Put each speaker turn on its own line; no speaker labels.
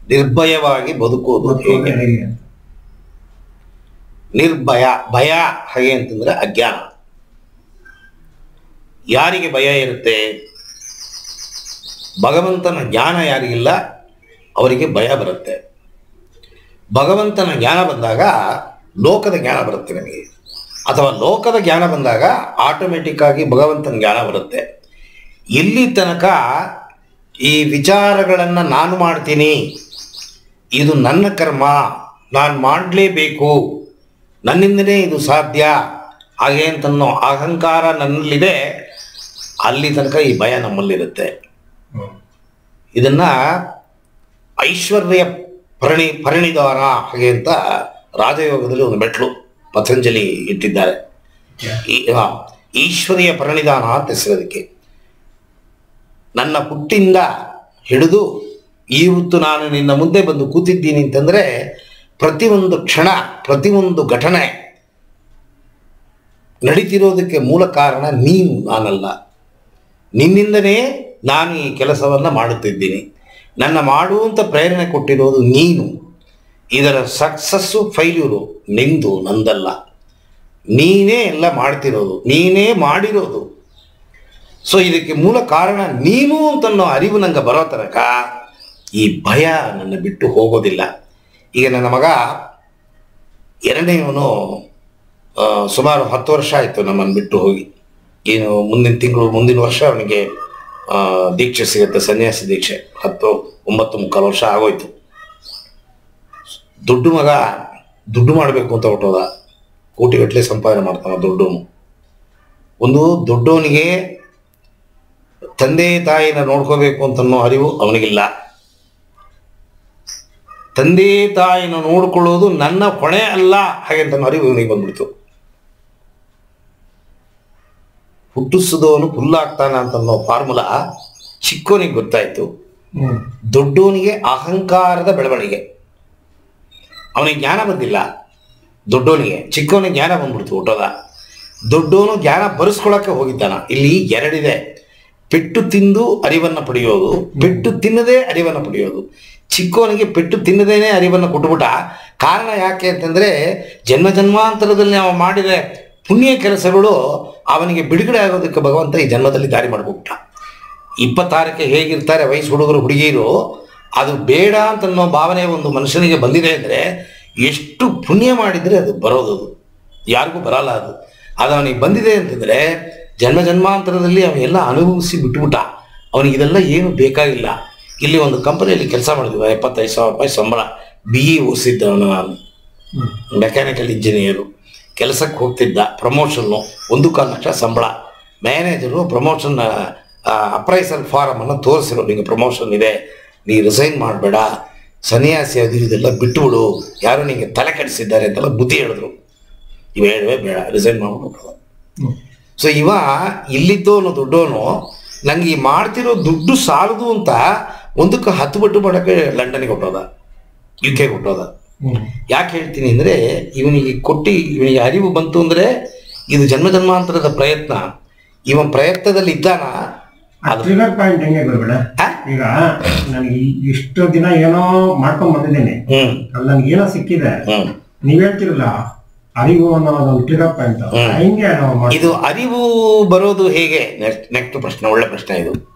ನಿರ್ಭಯವಾಗಿ ಬದುಕುವುದು ಹೇಗೆ
ಹೇಗೆ ಅಂತ
ನಿರ್ಭಯ ಭಯ ಹಾಗೆ ಅಂತಂದ್ರೆ ಅಜ್ಞಾನ ಯಾರಿಗೆ ಭಯ ಇರುತ್ತೆ ಭಗವಂತನ ಜ್ಞಾನ ಯಾರಿಗಿಲ್ಲ ಅವರಿಗೆ ಭಯ ಬರುತ್ತೆ ಭಗವಂತನ ಜ್ಞಾನ ಬಂದಾಗ ಲೋಕದ ಜ್ಞಾನ ಬರುತ್ತೆ ನನಗೆ ಅಥವಾ ಲೋಕದ ಜ್ಞಾನ ಬಂದಾಗ ಆಟೋಮೆಟಿಕ್ ಆಗಿ ಭಗವಂತನ ಜ್ಞಾನ ಬರುತ್ತೆ ಇಲ್ಲಿ ತನಕ ಈ ವಿಚಾರಗಳನ್ನು ನಾನು ಮಾಡ್ತೀನಿ ಇದು ನನ್ನ ಕರ್ಮ ನಾನು ಮಾಡಲೇಬೇಕು ನನ್ನಿಂದಲೇ ಇದು ಸಾಧ್ಯ ಹಾಗೆ ಅಂತನ್ನೋ ಅಹಂಕಾರ ನನ್ನಲ್ಲಿದೆ ಅಲ್ಲಿ ತನಕ ಈ ಭಯ ನಮ್ಮಲ್ಲಿರುತ್ತೆ
ಹ್ಮ್.
ಇದನ್ನ ಐಶ್ವರ್ಯ ಪರಿಣಿ ಪರಿಣಿದಾನ ಹಾಗೆ ಅಂತ ರಾಜಯೋಗದಲ್ಲಿ ಒಂದು ಮೆಟ್ಲು ಪತಂಜಲಿ ಇಟ್ಟಿದ್ದಾರೆ ಈ ಆ, ಈಶ್ವರಿಯ ಪರಿಣಿಧಾನ ಅಂತ ಹೆಸರೋದಕ್ಕೆ ನನ್ನ ಹುಟ್ಟಿಂದ ಹಿಡಿದು ಈ ಹೊತ್ತು ನಾನು ನಿನ್ನ ಮುಂದೆ ಬಂದು ಕೂತಿದ್ದೀನಿ ಅಂತಂದರೆ ಪ್ರತಿಯೊಂದು ಕ್ಷಣ ಪ್ರತಿಯೊಂದು ಘಟನೆ ನಡೀತಿರೋದಕ್ಕೆ ಮೂಲ ಕಾರಣ ನೀನು ನಾನಲ್ಲ ನಿನ್ನಿಂದನೇ ನಾನು ಈ ಕೆಲಸವನ್ನು ಮಾಡುತ್ತಿದ್ದೀನಿ ನನ್ನ ಮಾಡುವಂಥ ಪ್ರೇರಣೆ ಕೊಟ್ಟಿರೋದು ನೀನು ಇದರ ಸಕ್ಸಸ್ಸು ಫೈಲ್ಯೂರು ನಿಂದು ನಂದಲ್ಲ ನೀನೇ ಎಲ್ಲ ಮಾಡ್ತಿರೋದು ನೀನೇ ಮಾಡಿರೋದು ಸೊ ಇದಕ್ಕೆ ಮೂಲ ಕಾರಣ ನೀನು ಅಂತನ್ನೋ ಅರಿವು ನಂಗೆ ಬರೋ ತನಕ ಈ ಭಯ ನನ್ನ ಬಿಟ್ಟು ಹೋಗೋದಿಲ್ಲ ಈಗ ನನ್ನ ಮಗ ಎರಡನೇವನು ಆ, ಸುಮಾರು ಹತ್ತು ವರ್ಷ ಆಯಿತು ನಮ್ಮನ್ನು ಬಿಟ್ಟು ಹೋಗಿ ಏನು ಮುಂದಿನ ತಿಂಗಳು ಮುಂದಿನ ವರ್ಷ ಅವನಿಗೆ ಆ, ದೀಕ್ಷೆ ಸಿಗುತ್ತೆ ಸನ್ಯಾಸಿ ದೀಕ್ಷೆ ಹತ್ತು ಒಂಬತ್ತು ಮುಕ್ಕಾಲು ವರ್ಷ ಆಗೋಯ್ತು ದುಡ್ಡು ಮಗ ದುಡ್ಡು ಮಾಡಬೇಕು ಅಂತ ಹೊಟ್ಟೋದ ಕೋಟಿಗಟ್ಟಲೆ ಸಂಪಾದನೆ ಮಾಡ್ತಾನೆ ದುಡ್ಡು ಒಂದು ದೊಡ್ಡವನಿಗೆ ತಂದೆ ತಾಯಿನ ನೋಡ್ಕೋಬೇಕು ಅಂತನ್ನೋ ಅರಿವು ಅವನಿಗಿಲ್ಲ ತಂದೆ ತಾಯಿನ ನೋಡ್ಕೊಳ್ಳೋದು ನನ್ನ ಹೊಣೆ ಅಲ್ಲ ಹಾಗೆ ಅಂತ ಅರಿವು ಇವನಿಗೆ ಬಂದ್ಬಿಡ್ತು ಹುಟ್ಟಿಸಿದವನು ಫುಲ್ಲಾಗ್ತಾನ ಅಂತನ್ನೋ ಫಾರ್ಮುಲಾ ಚಿಕ್ಕವನಿಗೆ ಗೊತ್ತಾಯ್ತು
ಹ್ಮ್
ದೊಡ್ಡವನಿಗೆ ಅಹಂಕಾರದ ಬೆಳವಣಿಗೆ ಅವನಿಗೆ ಜ್ಞಾನ ಬಂದಿಲ್ಲ ದೊಡ್ಡವನಿಗೆ ಚಿಕ್ಕವನಿಗೆ ಜ್ಞಾನ ಬಂದ್ಬಿಡ್ತು ಹುಟ್ಟೋದ ದೊಡ್ಡವನು ಜ್ಞಾನ ಬರೆಸ್ಕೊಳಕ್ಕೆ ಹೋಗಿದ್ದಾನ ಇಲ್ಲಿ ಎರಡಿದೆ ಪೆಟ್ಟು ತಿಂದು ಅರಿವನ್ನು ಪಡೆಯೋದು ಪೆಟ್ಟು ತಿನ್ನದೇ ಅರಿವನ್ನು ಪಡೆಯೋದು ಚಿಕ್ಕವನಿಗೆ ಪೆಟ್ಟು ತಿನ್ನದೇನೆ ಅರಿವನ್ನು ಕೊಟ್ಬಿಟ್ಟ ಕಾರಣ ಯಾಕೆ ಅಂತಂದ್ರೆ ಜನ್ಮ ಜನ್ಮಾಂತರದಲ್ಲಿ ನಾವು ಮಾಡಿದ ಪುಣ್ಯ ಕೆಲಸಗಳು ಅವನಿಗೆ ಬಿಡುಗಡೆ ಆಗೋದಕ್ಕೆ ಭಗವಂತ ಈ ಜನ್ಮದಲ್ಲಿ ದಾರಿ ಮಾಡಿಬಿಟ್ಟ ಇಪ್ಪತ್ತಾರಕ್ಕೆ ಹೇಗಿರ್ತಾರೆ ವಯಸ್ಸು ಹುಡುಗರು ಹುಡುಗಿಯರು ಅದು ಬೇಡ ಅಂತನ್ನೋ ಭಾವನೆ ಒಂದು ಮನುಷ್ಯನಿಗೆ ಬಂದಿದೆ ಅಂದರೆ ಎಷ್ಟು ಪುಣ್ಯ ಮಾಡಿದರೆ ಅದು ಬರೋದು ಅದು ಯಾರಿಗೂ ಬರಲ್ಲ ಅದು ಅದು ಅವನಿಗೆ ಬಂದಿದೆ ಅಂತಂದರೆ ಜನ್ಮ ಜನ್ಮಾಂತರದಲ್ಲಿ ಅವನೆಲ್ಲ ಅನುಭವಿಸಿ ಬಿಟ್ಬಿಟ್ಟ ಅವನಿಗೆ ಇದೆಲ್ಲ ಏನು ಬೇಕಾಗಿಲ್ಲ ಇಲ್ಲಿ ಒಂದು ಕಂಪನಿಯಲ್ಲಿ ಕೆಲಸ ಮಾಡಿದ್ವಿ ಎಪ್ಪತ್ತೈದು ಸಾವಿರ ರೂಪಾಯಿ ಸಂಬಳ ಬಿ ಇ ಓದಿಸಿದ್ದವನು ನಾನು
ಹ್ಮ್
ಮೆಕ್ಯಾನಿಕಲ್ ಇಂಜಿನಿಯರು ಕೆಲಸಕ್ಕೆ ಹೋಗ್ತಿದ್ದ ಪ್ರಮೋಷನ್ನು ಒಂದು ಕಾಲು ಲಕ್ಷ ಸಂಬಳ ಮ್ಯಾನೇಜರು ಪ್ರಮೋಷನ್ ಅಪ್ರೈಸಲ್ ಫಾರಮನ್ನು ತೋರಿಸಿರೋ ನಿಂಗೆ ಪ್ರಮೋಷನ್ ಇದೆ ನೀ ರಿಸೈನ್ ಮಾಡಬೇಡ ಸನ್ಯಾಸಿ ಅದು ಇದೆಲ್ಲ ಬಿಟ್ಟುಬಿಡು ಯಾರು ನಿಂಗೆ ತಲೆ ಕೆಡಿಸಿದ್ದಾರೆ ಅಂತೆಲ್ಲ ಬುದ್ಧಿ ಹೇಳಿದ್ರು ಇವ ಹೇಳುವೆ ಬೇಡ ರಿಸೈನ್ ಮಾಡ್ಬಿಟ್ಟು
ಹ್ಮ್
ಸೊ ಇವ ಇಲ್ಲಿದ್ದವನು ದೊಡ್ಡವನು ನಂಗೆ ಈ ಮಾಡ್ತಿರೋ ದುಡ್ಡು ಸಾಲದು ಅಂತ ಒಂದಕ್ಕೆ ಹತ್ತು ಬಟ್ಟು ಮಾಡೋಕ್ಕೆ ಲಂಡನ್ಗೆ ಹೊಟ್ಟೋದ ಯು ಕೆಗೆ ಹೊಟ್ಟೋದ
ಹ್ಮ್
ಯಾಕೆ ಹೇಳ್ತೀನಿ ಅಂದರೆ ಇವನಿಗೆ ಕೊಟ್ಟು ಇವನಿಗೆ ಅರಿವು ಬಂತು ಅಂದರೆ ಇದು ಜನ್ಮ ಜನ್ಮಾಂತರದ ಪ್ರಯತ್ನ ಇವನ್ ಪ್ರಯತ್ನದಲ್ಲಿ ಇದ್ದಾನ ಅದು
ಟ್ರಿಗರ್ ಪಾಯಿಂಟ್ ಹೆಂಗೆ ಗುರುಗಳ
ಆ?
ಈಗ ನನಗೆ ಇಷ್ಟು ದಿನ ಏನೋ ಮಾಡ್ಕೊಂಡ್ ಬಂದಿದ್ದೇನೆ
ಹ್ಮ್
ಅಲ್ಲಿ ನನ್ಗೆ ಏನೋ ಸಿಕ್ಕಿದೆ
ಹ್ಮ್
ನೀವ್ ಹೇಳ್ತಿರಲ್ಲ ಅರಿವು ಅನ್ನೋ ಒಂದು ಟ್ರಿಗರ್ ಪಾಯಿಂಟ್
ಹ್ಮ್.
ಹೆಂಗೆ ನಾವು ಮಾಡ್ತೀವಿ?
ಇದು ಅರಿವು ಬರೋದು ಹೇಗೆ ನೆಕ್ಸ್ಟ್ ನೆಕ್ಸ್ಟ್ ಪ್ರಶ್ನೆ ಒಳ್ಳೆ ಪ್ರಶ್ನೆ ಇದು